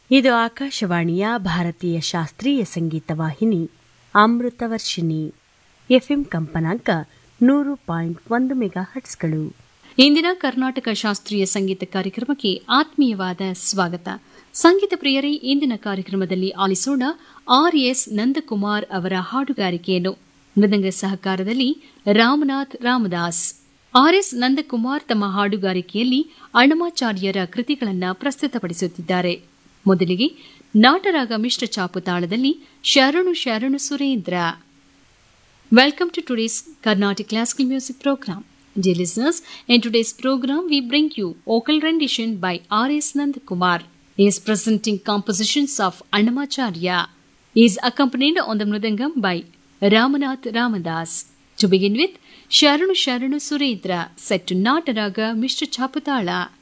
ಇದು ಆಕಾಶವಾಣಿಯ ಭಾರತೀಯ ಶಾಸ್ತ್ರೀಯ ಸಂಗೀತ ವಾಹಿನಿ ಅಮೃತವರ್ಷಿಣಿ ಎಫ್ಎಂ ಕಂಪನಾಂಕ ನೂರು ಪಾಯಿಂಟ್ ಒಂದು ಮೆಗಾ ಹಟ್ಸ್ಗಳು ಇಂದಿನ ಕರ್ನಾಟಕ ಶಾಸ್ತ್ರೀಯ ಸಂಗೀತ ಕಾರ್ಯಕ್ರಮಕ್ಕೆ ಆತ್ಮೀಯವಾದ ಸ್ವಾಗತ ಸಂಗೀತ ಪ್ರಿಯರೇ ಇಂದಿನ ಕಾರ್ಯಕ್ರಮದಲ್ಲಿ ಆಲಿಸೋಣ ಆರ್ ಎಸ್ ನಂದಕುಮಾರ್ ಅವರ ಹಾಡುಗಾರಿಕೆಯನ್ನು ಮೃದಂಗ ಸಹಕಾರದಲ್ಲಿ ರಾಮನಾಥ್ ರಾಮದಾಸ್ ಆರ್ ಎಸ್ ನಂದಕುಮಾರ್ ತಮ್ಮ ಹಾಡುಗಾರಿಕೆಯಲ್ಲಿ ಅಣ್ಣಮಾಚಾರ್ಯರ ಕೃತಿಗಳನ್ನು ಪ್ರಸ್ತುತಪಡಿಸುತ್ತಿದ್ದಾರೆ ಮೊದಲಿಗೆ ನಾಟರಾಗ ಮಿಶ್ರ ಚಾಪು ತಾಳದಲ್ಲಿ ಶರಣು ಶರಣು Surendra welcome to today's Carnatic Classical Music Program. Dear listeners, in today's program we bring you vocal rendition by R.S. Nandakumar. He is presenting compositions of Annamacharya. He is accompanied on the Mridangam by Ramanath Ramadas. To begin with, Sharanu Sharanu Surendra set to Nataraga Mr. Chaputala.